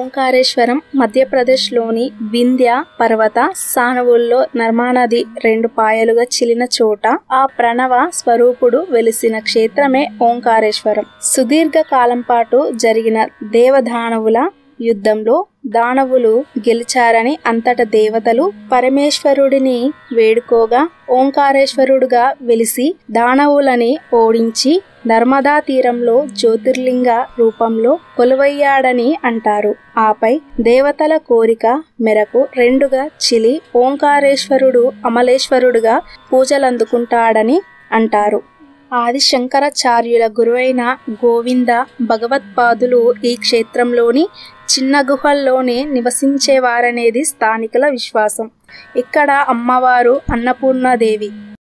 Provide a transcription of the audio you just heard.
ఓంకారేశ్వరం మధ్యప్రదేశ్లోని వింధ్య పర్వత సానువుల్లో నర్మానది రెండు పాయలుగా చిలిన చోట ఆ ప్రణవ స్వరూపుడు వెలిసిన క్షేత్రమే ఓంకారేశ్వరం సుదీర్ఘ కాలం పాటు జరిగిన దేవదానవుల యుద్ధంలో దానవులు గెలిచారని అంతట దేవతలు పరమేశ్వరుడిని వేడుకోగా ఓంకారేశ్వరుడుగా వెలిసి దానవులని ఓడించి నర్మదా తీరంలో జ్యోతిర్లింగ రూపంలో కొలువయ్యాడని అంటారు ఆపై దేవతల కోరిక మేరకు రెండుగా చిలి ఓంకారేశ్వరుడు అమలేశ్వరుడుగా పూజలందుకుంటాడని అంటారు ఆది శంకరాచార్యుల గురువైన గోవింద భగవత్పాదులు ఈ క్షేత్రంలోని చిన్న గుహల్లోనే నివసించేవారనేది స్థానికుల విశ్వాసం ఇక్కడ అమ్మవారు అన్నపూర్ణాదేవి